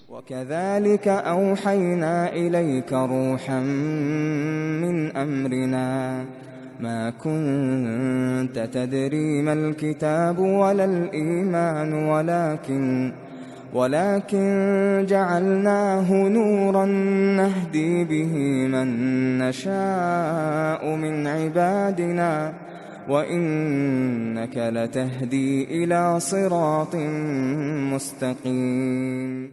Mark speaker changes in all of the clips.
Speaker 1: وكذلك أوحينا إليك روحا من أمرنا ما كنت تدري ما الكتاب ولا الإيمان ولكن ولكن جعلناه نورا نهدي به من نشاء من عبادنا وإنك لتهدي إلى صراط مستقيم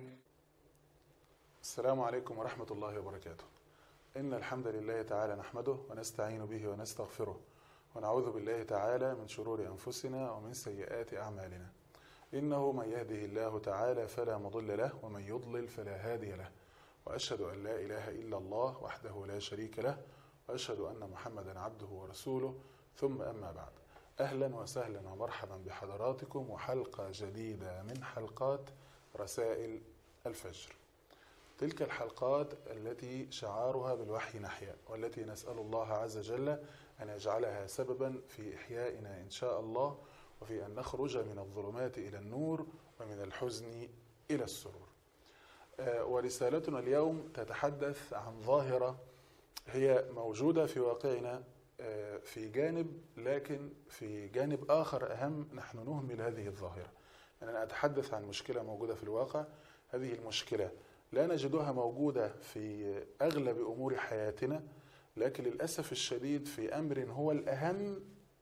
Speaker 2: السلام عليكم ورحمة الله وبركاته إن الحمد لله تعالى نحمده ونستعين به ونستغفره ونعوذ بالله تعالى من شرور أنفسنا ومن سيئات أعمالنا إنه من يهده الله تعالى فلا مضل له ومن يضلل فلا هادي له وأشهد أن لا إله إلا الله وحده لا شريك له وأشهد أن محمدا عبده ورسوله ثم أما بعد أهلا وسهلا ومرحبا بحضراتكم وحلقة جديدة من حلقات رسائل الفجر تلك الحلقات التي شعارها بالوحي نحيا والتي نسأل الله عز وجل أن يجعلها سببا في إحيائنا إن شاء الله وفي أن نخرج من الظلمات إلى النور ومن الحزن إلى السرور ورسالتنا اليوم تتحدث عن ظاهرة هي موجودة في واقعنا في جانب لكن في جانب آخر أهم نحن نهمل هذه الظاهرة أنا أتحدث عن مشكلة موجودة في الواقع هذه المشكلة لا نجدها موجودة في أغلب أمور حياتنا لكن للأسف الشديد في أمر هو الأهم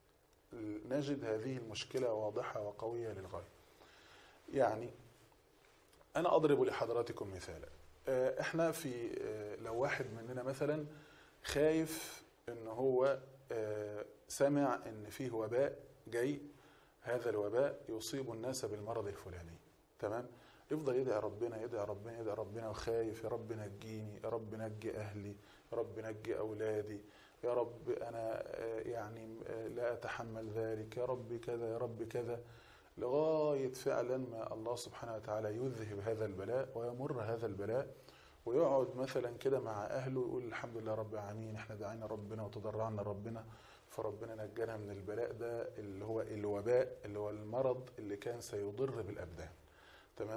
Speaker 2: نجد هذه المشكلة واضحة وقوية للغاية يعني أنا أضرب لحضراتكم مثالا إحنا في لو واحد مننا مثلا خايف إن هو سمع إن فيه وباء جاي هذا الوباء يصيب الناس بالمرض الفلاني تمام يفضل يدعي ربنا يدعي ربنا يدعي ربنا وخايف يا رب نجيني يا رب نجي أهلي يا رب نجي أولادي يا رب أنا يعني لا أتحمل ذلك يا رب كذا يا رب كذا لغاية فعلا ما الله سبحانه وتعالى يذهب هذا البلاء ويمر هذا البلاء ويقعد مثلا كده مع أهله ويقول الحمد لله رب العالمين احنا دعينا ربنا وتضرعنا ربنا فربنا نجانا من البلاء ده اللي هو الوباء اللي هو المرض اللي كان سيضر بالأبدان تمام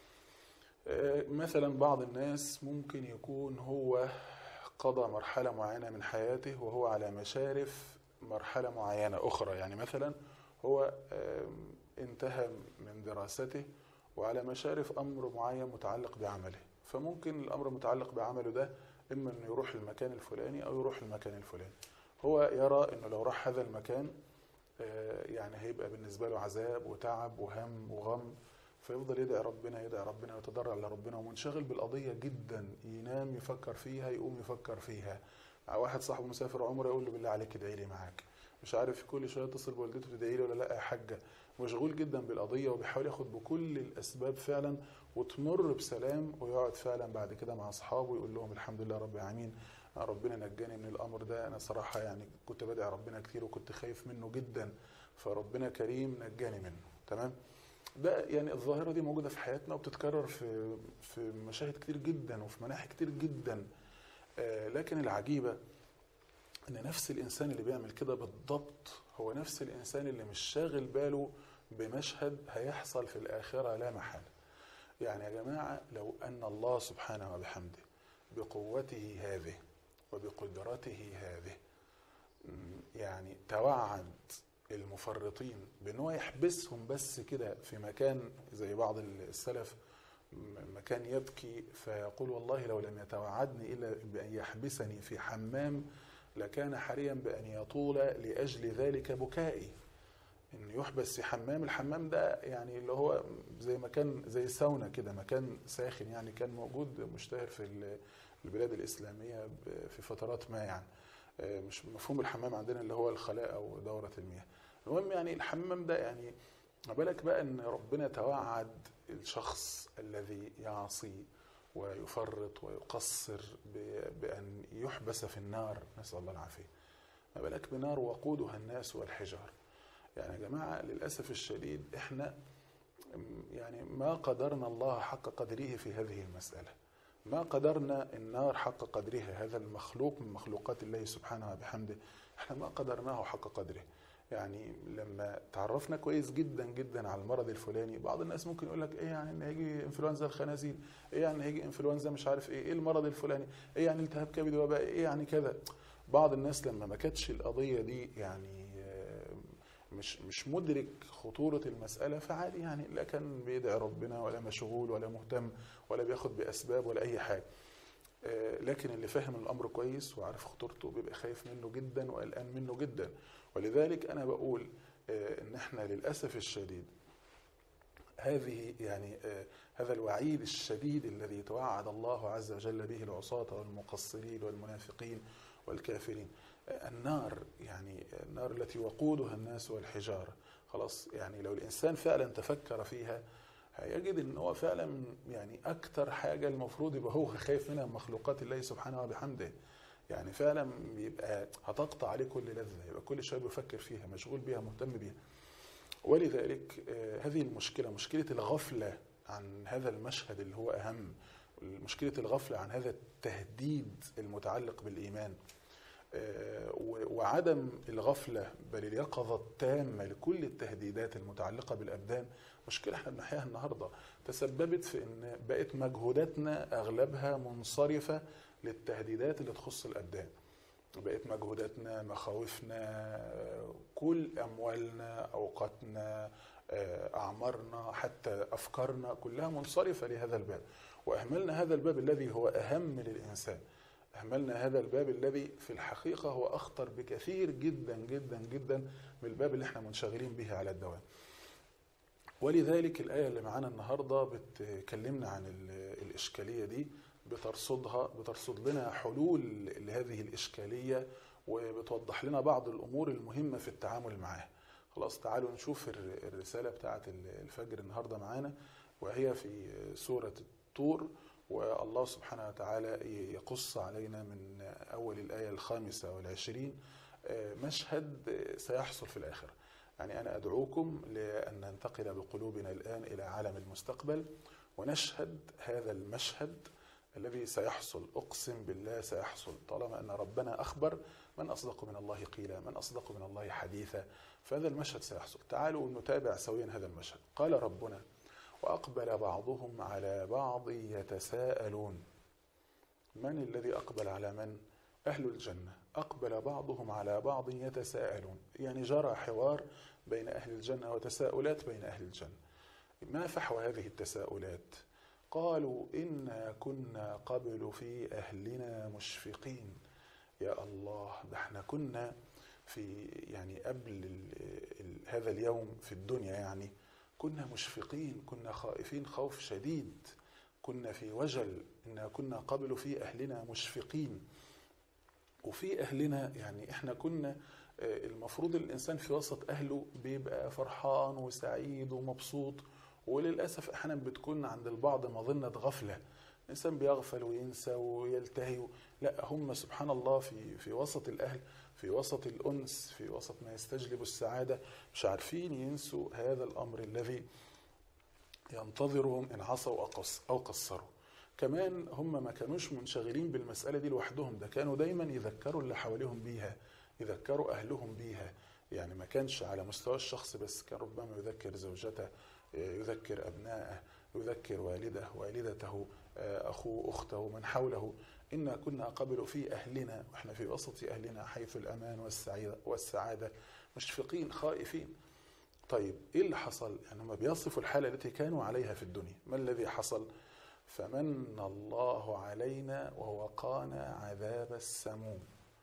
Speaker 2: مثلا بعض الناس ممكن يكون هو قضى مرحلة معينة من حياته وهو على مشارف مرحلة معينة أخرى يعني مثلا هو انتهى من دراسته وعلى مشارف أمر معين متعلق بعمله فممكن الأمر المتعلق بعمله ده إما أنه يروح المكان الفلاني أو يروح المكان الفلاني هو يرى أنه لو راح هذا المكان يعني هيبقى بالنسبة له عذاب وتعب وهم وغم فيفضل يدعي ربنا يدعي ربنا ويتضرع لربنا ومنشغل بالقضيه جدا ينام يفكر فيها يقوم يفكر فيها مع واحد صاحبه مسافر عمره يقول له بالله عليك ادعي لي معاك مش عارف كل شويه يتصل بوالدته تدعي لي ولا لا يا حاجه مشغول جدا بالقضيه وبيحاول ياخد بكل الاسباب فعلا وتمر بسلام ويقعد فعلا بعد كده مع اصحابه يقول لهم الحمد لله رب العالمين ربنا نجاني من الامر ده انا صراحه يعني كنت بدعي ربنا كتير وكنت خايف منه جدا فربنا كريم نجاني منه تمام ده يعني الظاهره دي موجوده في حياتنا وبتتكرر في في مشاهد كتير جدا وفي مناحي كتير جدا آه لكن العجيبه ان نفس الانسان اللي بيعمل كده بالضبط هو نفس الانسان اللي مش شاغل باله بمشهد هيحصل في الاخره لا محاله يعني يا جماعه لو ان الله سبحانه وبحمده بقوته هذه وبقدرته هذه يعني توعد المفرطين بان هو يحبسهم بس كده في مكان زي بعض السلف مكان يبكي فيقول والله لو لم يتوعدني الا بان يحبسني في حمام لكان حريا بان يطول لاجل ذلك بكائي ان يحبس في حمام الحمام ده يعني اللي هو زي مكان زي ساونا كده مكان ساخن يعني كان موجود مشتهر في البلاد الاسلاميه في فترات ما يعني مش مفهوم الحمام عندنا اللي هو الخلاء او دوره المياه المهم يعني الحمام ده يعني ما بالك بقى ان ربنا توعد الشخص الذي يعصي ويفرط ويقصر بان يحبس في النار نسال الله العافيه ما بالك بنار وقودها الناس والحجار يعني يا جماعه للاسف الشديد احنا يعني ما قدرنا الله حق قدره في هذه المساله ما قدرنا النار حق قدرها هذا المخلوق من مخلوقات الله سبحانه وبحمده احنا ما قدرناه حق قدره يعني لما تعرفنا كويس جدا جدا على المرض الفلاني بعض الناس ممكن يقول لك ايه يعني ان هيجي انفلونزا الخنازير ايه يعني هيجي انفلونزا مش عارف ايه ايه المرض الفلاني ايه يعني التهاب كبد وباء ايه يعني كذا بعض الناس لما ما كانتش القضيه دي يعني آه، مش مش مدرك خطوره المساله فعادي يعني لا كان بيدعي ربنا ولا مشغول ولا مهتم ولا بياخد باسباب ولا اي حاجه آه، لكن اللي فاهم الامر كويس وعارف خطورته بيبقى خايف منه جدا وقلقان منه جدا ولذلك انا بقول آه، ان احنا للاسف الشديد هذه يعني آه، هذا الوعيد الشديد الذي توعد الله عز وجل به العصاة والمقصرين والمنافقين والكافرين آه، النار يعني النار التي وقودها الناس والحجارة خلاص يعني لو الإنسان فعلا تفكر فيها هيجد ان هو فعلا يعني اكتر حاجه المفروض يبقى هو خايف منها من مخلوقات الله سبحانه وبحمده يعني فعلا بيبقى هتقطع عليه كل لذه يبقى كل شويه بيفكر فيها مشغول بيها مهتم بيها ولذلك آه، هذه المشكله مشكله الغفله عن هذا المشهد اللي هو اهم مشكله الغفله عن هذا التهديد المتعلق بالايمان آه، و- وعدم الغفله بل اليقظه التامه لكل التهديدات المتعلقه بالابدان مشكله احنا بنحياها النهارده تسببت في ان بقت مجهوداتنا اغلبها منصرفه للتهديدات اللي تخص الابدان بقت مجهوداتنا مخاوفنا كل اموالنا اوقاتنا اعمارنا حتى افكارنا كلها منصرفه لهذا الباب واهملنا هذا الباب الذي هو اهم للانسان اهملنا هذا الباب الذي في الحقيقه هو اخطر بكثير جدا جدا جدا من الباب اللي احنا منشغلين به على الدوام ولذلك الآية اللي معانا النهاردة بتكلمنا عن ال- الإشكالية دي بترصدها بترصد لنا حلول لهذه الإشكالية وبتوضح لنا بعض الأمور المهمة في التعامل معها خلاص تعالوا نشوف الر- الرسالة بتاعة ال- الفجر النهاردة معانا وهي في سورة الطور والله سبحانه وتعالى يقص علينا من أول الآية الخامسة والعشرين آه، مشهد آه، سيحصل في الآخرة يعني أنا أدعوكم لأن ننتقل بقلوبنا الآن إلى عالم المستقبل ونشهد هذا المشهد الذي سيحصل أقسم بالله سيحصل طالما أن ربنا أخبر من أصدق من الله قيلا من أصدق من الله حديثا فهذا المشهد سيحصل تعالوا نتابع سويا هذا المشهد قال ربنا وأقبل بعضهم على بعض يتساءلون من الذي أقبل على من؟ أهل الجنة أقبل بعضهم على بعض يتساءلون يعني جرى حوار بين أهل الجنة وتساؤلات بين أهل الجنة ما فحوى هذه التساؤلات قالوا إنا كنا قبل في أهلنا مشفقين يا الله ده احنا كنا في يعني قبل ال ال هذا اليوم في الدنيا يعني كنا مشفقين كنا خائفين خوف شديد كنا في وجل إنا كنا قبل في أهلنا مشفقين وفي أهلنا يعني إحنا كنا آه، المفروض الإنسان في وسط أهله بيبقى فرحان وسعيد ومبسوط وللأسف أحيانا بتكون عند البعض مظنة غفلة الإنسان بيغفل وينسى ويلتهي لا هم سبحان الله في في وسط الأهل في وسط الأنس في وسط ما يستجلب السعادة مش عارفين ينسوا هذا الأمر الذي ينتظرهم إن عصوا أو قص- أو قصروا كمان هم ما كانوش منشغلين بالمسألة دي لوحدهم ده كانوا دايما يذكروا اللي حواليهم بيها يذكروا أهلهم بيها يعني ما كانش على مستوى الشخص بس كان ربما يذكر زوجته يذكر أبنائه يذكر والده والدته أخوه أخته من حوله إنا كنا قبل في أهلنا وإحنا في وسط أهلنا حيث الأمان والسعيدة والسعادة مشفقين خائفين طيب إيه اللي حصل؟ يعني هم بيصفوا الحالة التي كانوا عليها في الدنيا ما الذي حصل؟ فمن الله علينا ووقانا عذاب السموم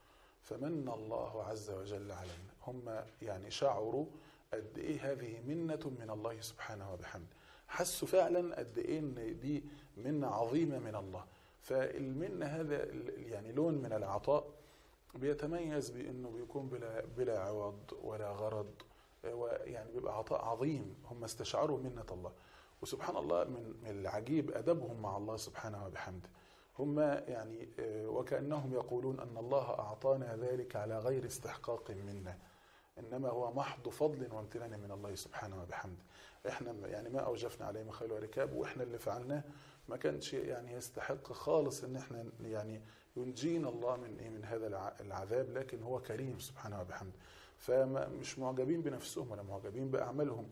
Speaker 2: فمن الله عز وجل علينا هم يعني شعروا قد ايه هذه منة من الله سبحانه وبحمده حسوا فعلا قد ايه ان دي منة عظيمة من الله فالمنة هذا يعني لون من العطاء بيتميز بانه بيكون بلا بلا عوض ولا غرض ويعني بيبقى عطاء عظيم هم استشعروا منة الله وسبحان الله من من العجيب ادبهم مع الله سبحانه وبحمده هم يعني وكانهم يقولون ان الله اعطانا ذلك على غير استحقاق منا انما هو محض فضل وامتنان من الله سبحانه وبحمده احنا يعني ما اوجفنا عليه مخيل وركاب واحنا اللي فعلناه ما كانش يعني يستحق خالص ان احنا يعني ينجينا الله من ايه من هذا العذاب لكن هو كريم سبحانه وبحمده فمش معجبين بنفسهم ولا معجبين باعمالهم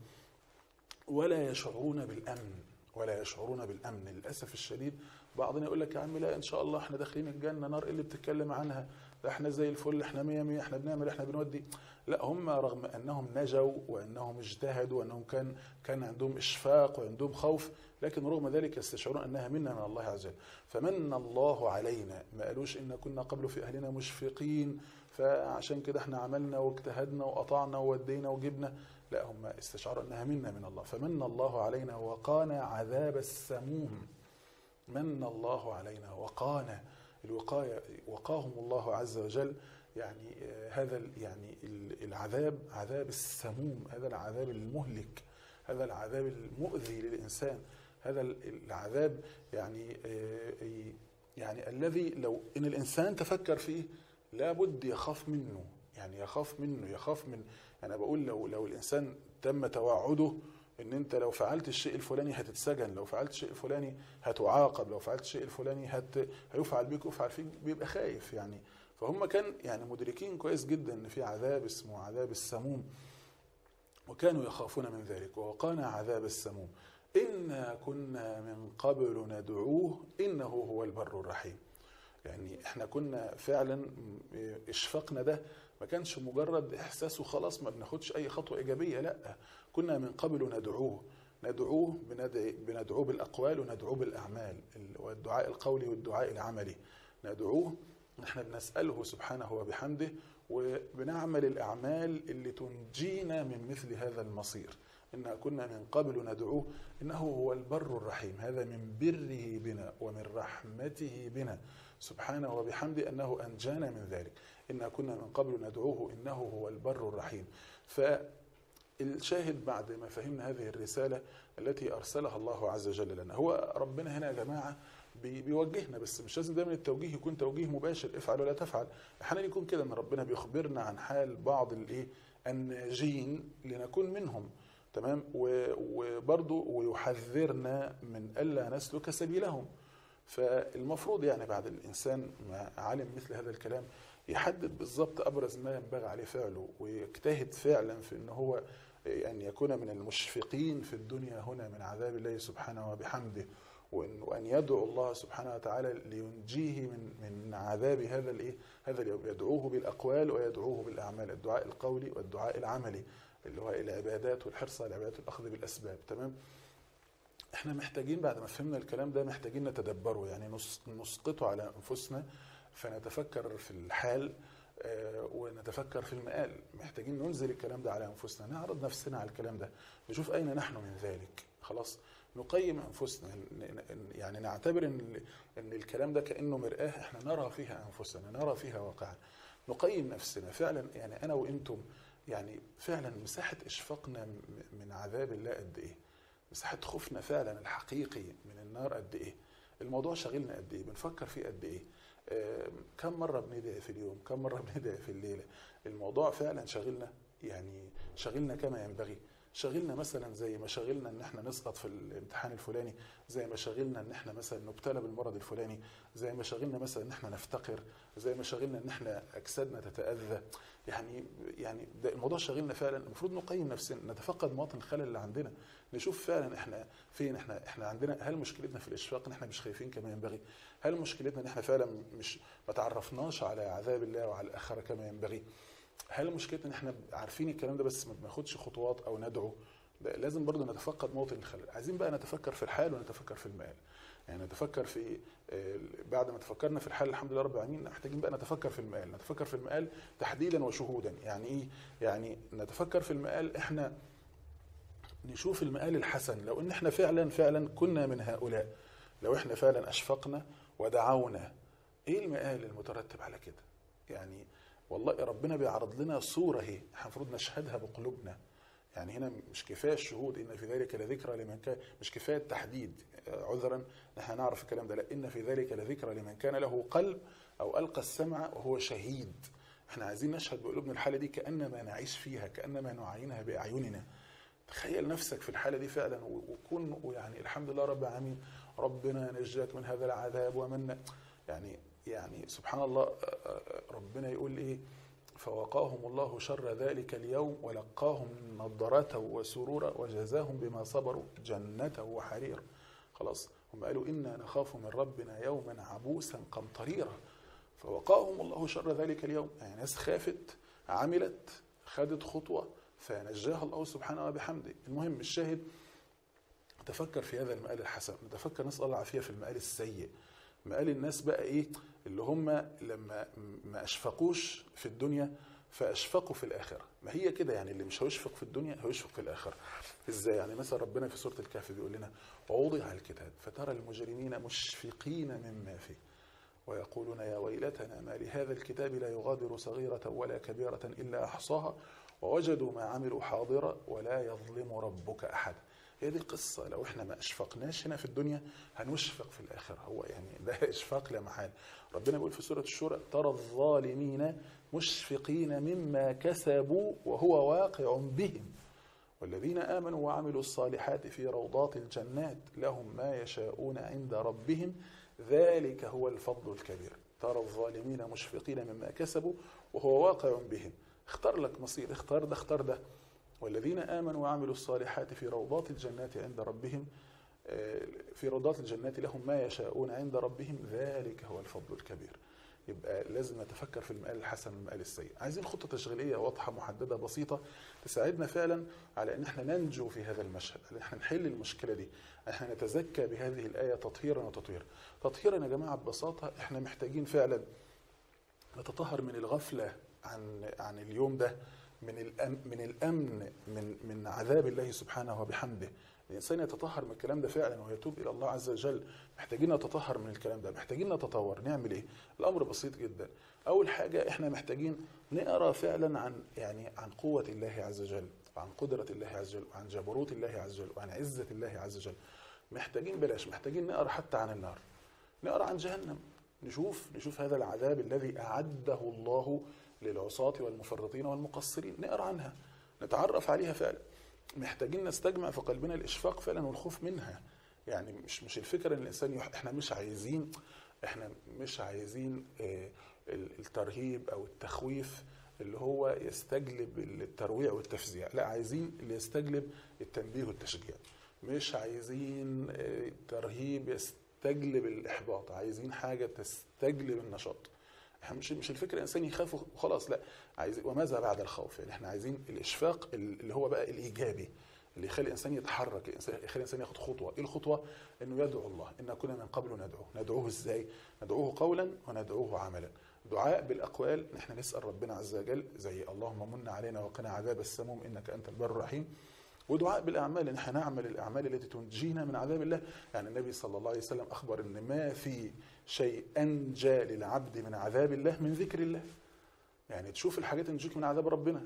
Speaker 2: ولا يشعرون بالامن ولا يشعرون بالامن للاسف الشديد بعضنا يقول لك يا عم لا ان شاء الله احنا داخلين الجنه نار إيه اللي بتتكلم عنها ده احنا زي الفل احنا مية مية احنا بنعمل احنا بنودي لا هم رغم انهم نجوا وانهم اجتهدوا وانهم كان كان عندهم اشفاق وعندهم خوف لكن رغم ذلك يستشعرون انها منا من الله عز وجل فمن الله علينا ما قالوش ان كنا قبل في اهلنا مشفقين فعشان كده احنا عملنا واجتهدنا وقطعنا وودينا وجبنا لا هم استشعروا انها منا من الله فمن الله علينا وقانا عذاب السموم من الله علينا وقانا الوقايه وقاهم الله عز وجل يعني آه، هذا ال- يعني ال- العذاب عذاب السموم هذا العذاب المهلك هذا العذاب المؤذي للانسان هذا ال- العذاب يعني آه، يعني الذي لو ان الانسان تفكر فيه لابد يخاف منه يعني يخاف منه يخاف من انا بقول لو لو الانسان تم توعده ان انت لو فعلت الشيء الفلاني هتتسجن لو فعلت الشيء الفلاني هتعاقب لو فعلت الشيء الفلاني هت هيفعل بيك يفعل فيك بيبقى خايف يعني فهم كان يعني مدركين كويس جدا ان في عذاب اسمه عذاب السموم وكانوا يخافون من ذلك ووقانا عذاب السموم إنا كنا من قبل ندعوه إنه هو البر الرحيم يعني احنا كنا فعلا اشفاقنا ده ما كانش مجرد احساس وخلاص ما بناخدش اي خطوه ايجابيه لا كنا من قبل ندعوه ندعوه بندعي بندعوه بالاقوال وندعوه بالاعمال والدعاء القولي والدعاء العملي ندعوه احنا بنساله سبحانه وبحمده وبنعمل الاعمال اللي تنجينا من مثل هذا المصير إنا كنا من قبل ندعوه إنه هو البر الرحيم هذا من بره بنا ومن رحمته بنا سبحانه وبحمده أنه أنجانا من ذلك إنا كنا من قبل ندعوه إنه هو البر الرحيم فالشاهد بعد ما فهمنا هذه الرسالة التي أرسلها الله عز وجل لنا هو ربنا هنا يا جماعة بي- بيوجهنا بس مش لازم دايما التوجيه يكون توجيه مباشر افعل ولا تفعل احيانا يكون كده ان ربنا بيخبرنا عن حال بعض الايه الناجين لنكون منهم تمام و- وبرضه ويحذرنا من الا نسلك سبيلهم فالمفروض يعني بعد الانسان ما علم مثل هذا الكلام يحدد بالضبط ابرز ما ينبغي عليه فعله ويجتهد فعلا في ان هو ان يكون من المشفقين في الدنيا هنا من عذاب الله سبحانه وبحمده وان وان يدعو الله سبحانه وتعالى لينجيه من من عذاب هذا الايه هذا اليوم يدعوه بالاقوال ويدعوه بالاعمال الدعاء القولي والدعاء العملي اللي هو العبادات والحرص على العبادات والاخذ بالاسباب تمام احنا محتاجين بعد ما فهمنا الكلام ده محتاجين نتدبره يعني نس- نسقطه على انفسنا فنتفكر في الحال آه، ونتفكر في المآل محتاجين ننزل الكلام ده على انفسنا نعرض نفسنا على الكلام ده نشوف اين نحن من ذلك خلاص نقيم انفسنا ن- ن- يعني نعتبر ان ال- ان الكلام ده كانه مرآه احنا نرى فيها انفسنا نرى فيها واقعا نقيم نفسنا فعلا يعني انا وانتم يعني فعلا مساحه اشفاقنا م- من عذاب الله قد ايه مساحه خوفنا فعلا الحقيقي من النار قد ايه الموضوع شاغلنا قد ايه بنفكر فيه قد ايه آم، كم مره بندعي في اليوم كم مره بندعي في الليله الموضوع فعلا شاغلنا يعني شاغلنا كما ينبغي شاغلنا مثلا زي ما شاغلنا ان احنا نسقط في الامتحان الفلاني زي ما شاغلنا ان احنا مثلا نبتلى بالمرض الفلاني زي ما شاغلنا مثلا ان احنا نفتقر زي ما شاغلنا ان احنا اجسادنا تتاذى يعني يعني ده الموضوع شاغلنا فعلا المفروض نقيم نفسنا نتفقد مواطن الخلل اللي عندنا نشوف فعلا احنا فين احنا احنا عندنا هل مشكلتنا في الاشفاق ان احنا مش خايفين كما ينبغي هل مشكلتنا ان احنا فعلا مش ما تعرفناش على عذاب الله وعلى الاخره كما ينبغي هل مشكلتنا ان احنا عارفين الكلام ده بس ما بناخدش خطوات او ندعو ده لازم برضو نتفقد موطن الخلل عايزين بقى نتفكر في الحال ونتفكر في المآل يعني نتفكر في آه، بعد ما تفكرنا في الحال الحمد لله رب العالمين محتاجين بقى نتفكر في المآل نتفكر في المآل تحديدا وشهودا يعني ايه يعني نتفكر في المآل احنا نشوف المآل الحسن لو ان احنا فعلا فعلا كنا من هؤلاء لو احنا فعلا اشفقنا ودعونا ايه المآل المترتب على كده يعني والله ربنا بيعرض لنا صورة اهي احنا المفروض نشهدها بقلوبنا يعني هنا مش كفايه الشهود ان في ذلك لذكرى لمن كان مش كفايه التحديد آه، عذرا نحن نعرف الكلام ده لا ان في ذلك لذكرى لمن كان له قلب او القى السمع وهو شهيد احنا عايزين نشهد بقلوبنا الحاله دي كانما نعيش فيها كانما نعاينها باعيننا تخيل نفسك في الحاله دي فعلا و- وكون ويعني الحمد لله رب العالمين ربنا نجاك من هذا العذاب ومن يعني يعني سبحان الله آه، آه، ربنا يقول ايه فوقاهم الله شر ذلك اليوم ولقاهم نضرة وسرورا وجزاهم بما صبروا جنة وحريرا خلاص هم قالوا إنا نخاف من ربنا يوما عبوسا قمطريرا فوقاهم الله شر ذلك اليوم يعني ناس خافت عملت خدت خطوة فنجاها الله سبحانه وبحمده المهم الشاهد نتفكر في هذا المآل الحسن نتفكر نسأل الله العافية في المآل السيء مآل الناس بقى ايه اللي هم لما ما اشفقوش في الدنيا فاشفقوا في الاخره ما هي كده يعني اللي مش هيشفق في الدنيا هيشفق في الاخره ازاي يعني مثلا ربنا في سوره الكهف بيقول لنا ووضع الكتاب فترى المجرمين مشفقين مما فيه ويقولون يا ويلتنا ما لهذا الكتاب لا يغادر صغيرة ولا كبيرة إلا أحصاها ووجدوا ما عملوا حاضرا ولا يظلم ربك أحد هي دي قصة لو احنا ما اشفقناش هنا في الدنيا هنشفق في الآخرة هو يعني ده إشفاق لا محال ربنا بيقول في سورة الشورى ترى الظالمين مشفقين مما كسبوا وهو واقع بهم والذين آمنوا وعملوا الصالحات في روضات الجنات لهم ما يشاءون عند ربهم ذلك هو الفضل الكبير ترى الظالمين مشفقين مما كسبوا وهو واقع بهم اختار لك مصير اختار ده اختار ده والذين آمنوا وعملوا الصالحات في روضات الجنات عند ربهم في روضات الجنات لهم ما يشاءون عند ربهم ذلك هو الفضل الكبير يبقى لازم نتفكر في المآل الحسن والمآل السيء عايزين خطة تشغيلية واضحة محددة بسيطة تساعدنا فعلا على ان احنا ننجو في هذا المشهد ان احنا نحل المشكلة دي احنا نتزكى بهذه الآية تطهيرا وتطهيرا تطهيرا يا جماعة ببساطة احنا محتاجين فعلا نتطهر من الغفلة عن عن اليوم ده من الأمن من الامن من من عذاب الله سبحانه وبحمده الانسان يتطهر من الكلام ده فعلا ويتوب الى الله عز وجل محتاجين نتطهر من الكلام ده محتاجين نتطور نعمل ايه الامر بسيط جدا اول حاجه احنا محتاجين نقرا فعلا عن يعني عن قوه الله عز وجل وعن قدره الله عز وجل وعن جبروت الله عز وجل وعن عزه الله عز وجل محتاجين بلاش محتاجين نقرا حتى عن النار نقرا عن جهنم نشوف نشوف هذا العذاب الذي اعده الله للعصاة والمفرطين والمقصرين نقرا عنها نتعرف عليها فعلا محتاجين نستجمع في قلبنا الاشفاق فعلا والخوف منها يعني مش مش الفكره ان الانسان يح... احنا مش عايزين احنا مش عايزين اه الترهيب او التخويف اللي هو يستجلب الترويع والتفزيع لا عايزين اللي يستجلب التنبيه والتشجيع مش عايزين اه ترهيب يستجلب الاحباط عايزين حاجه تستجلب النشاط احنا مش مش الفكره الانسان يخاف وخلاص لا عايز وماذا بعد الخوف يعني احنا عايزين الاشفاق اللي هو بقى الايجابي اللي يخلي الانسان يتحرك الانسان يخلي الانسان ياخد خطوه ايه الخطوه انه يدعو الله ان كنا من قبل ندعوه ندعوه ازاي ندعوه قولا وندعوه عملا دعاء بالاقوال ان احنا نسال ربنا عز وجل زي اللهم من علينا وقنا عذاب السموم انك انت البر الرحيم ودعاء بالاعمال ان احنا نعمل الاعمال التي تنجينا من عذاب الله يعني النبي صلى الله عليه وسلم اخبر ان ما في شيء انجى للعبد من عذاب الله من ذكر الله يعني تشوف الحاجات اللي تنجيك من عذاب ربنا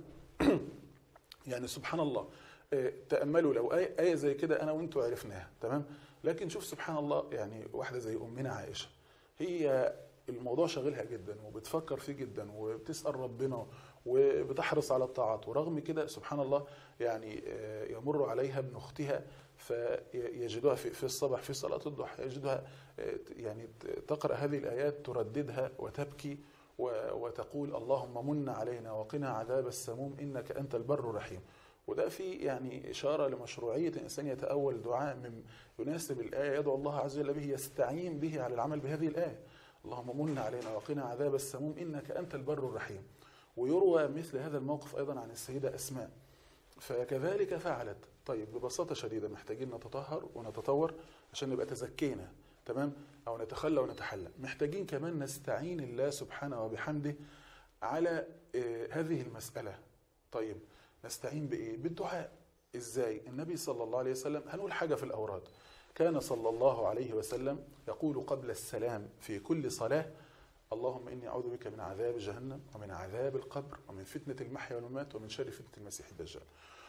Speaker 2: يعني سبحان الله تاملوا لو ايه, آية زي كده انا وانتوا عرفناها تمام لكن شوف سبحان الله يعني واحده زي امنا عائشه هي الموضوع شاغلها جدا وبتفكر فيه جدا وبتسال ربنا وبتحرص على الطاعات ورغم كده سبحان الله يعني يمر عليها ابن اختها فيجدها في, في الصباح في صلاه الضحى يجدها يعني تقرا هذه الايات ترددها وتبكي وتقول اللهم من علينا وقنا عذاب السموم انك انت البر الرحيم وده في يعني اشاره لمشروعيه الانسان يتاول دعاء من يناسب الايه يدعو الله عز وجل به يستعين به على العمل بهذه الايه اللهم من علينا وقنا عذاب السموم انك انت البر الرحيم ويروى مثل هذا الموقف ايضا عن السيده اسماء فكذلك فعلت طيب ببساطه شديده محتاجين نتطهر ونتطور عشان نبقى تزكينا تمام او نتخلى ونتحلى محتاجين كمان نستعين الله سبحانه وبحمده على هذه المساله طيب نستعين بايه بالدعاء ازاي النبي صلى الله عليه وسلم هنقول حاجه في الاوراد كان صلى الله عليه وسلم يقول قبل السلام في كل صلاه اللهم اني اعوذ بك من عذاب جهنم ومن عذاب القبر ومن فتنه المحيا والممات ومن شر فتنه المسيح الدجال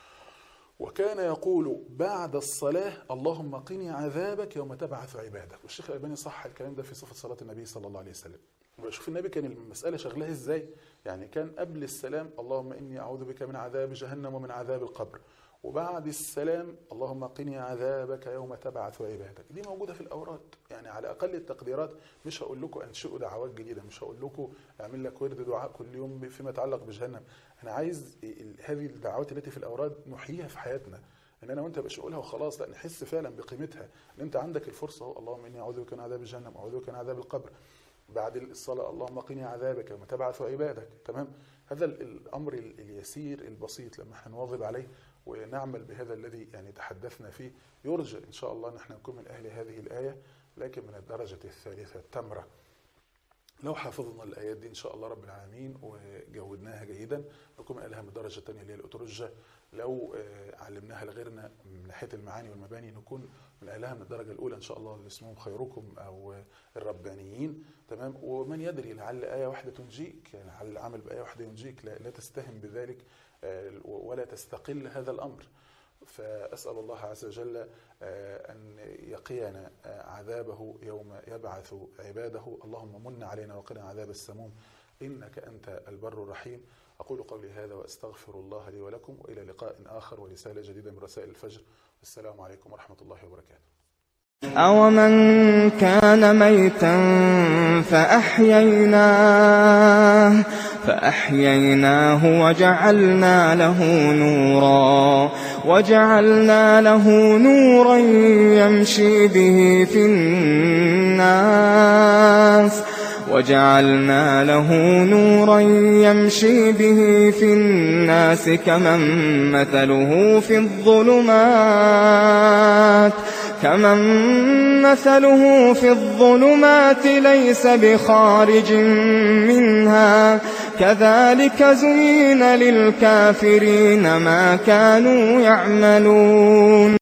Speaker 2: وكان يقول بعد الصلاة اللهم قني عذابك يوم تبعث عبادك والشيخ الألباني صح الكلام ده في صفة صلاة النبي صلى الله عليه وسلم وشوف النبي كان المسألة شغلها ازاي يعني كان قبل السلام اللهم إني أعوذ بك من عذاب جهنم ومن عذاب القبر وبعد السلام اللهم قني عذابك يوم تبعث عبادك دي موجوده في الاوراد يعني على اقل التقديرات مش هقول لكم انشئوا دعوات جديده مش هقول لكم اعمل لك ورد دعاء كل يوم فيما يتعلق بجهنم انا عايز ال- هذه الدعوات التي في الاوراد نحييها في حياتنا ان انا وانت مش اقولها وخلاص لا نحس فعلا بقيمتها ان انت عندك الفرصه اهو اللهم اني اعوذ بك من عذاب جهنم واعوذ بك من عذاب القبر بعد الصلاه اللهم قني عذابك يوم تبعث عبادك تمام هذا ال- الامر ال- اليسير البسيط لما احنا نواظب عليه ونعمل بهذا الذي يعني تحدثنا فيه يرجى ان شاء الله ان احنا نكون من اهل هذه الايه لكن من الدرجه الثالثه التمره لو حفظنا الايات دي ان شاء الله رب العالمين وجودناها جيدا نكون من اهلها من الدرجه الثانيه اللي هي الاترجه لو آه، علمناها لغيرنا من ناحيه المعاني والمباني نكون من اهلها من الدرجه الاولى ان شاء الله اللي اسمهم خيركم او آه، الربانيين تمام ومن يدري لعل ايه واحده تنجيك يعني لعل العمل بايه واحده ينجيك لا, لا تستهن بذلك آه، ولا تستقل هذا الامر فاسال الله عز وجل آه، ان يقينا آه، عذابه يوم يبعث عباده اللهم من علينا وقنا عذاب السموم انك انت البر الرحيم اقول قولي هذا واستغفر الله لي ولكم والى لقاء اخر ورساله جديده من رسائل الفجر والسلام عليكم ورحمه الله وبركاته
Speaker 1: أومن كان ميتا فأحييناه فأحييناه وجعلنا له نورا وجعلنا له نورا يمشي به في الناس وجعلنا له نورا يمشي به في الناس كمن مثله في الظلمات كمن مثله في الظلمات ليس بخارج منها كذلك زين للكافرين ما كانوا يعملون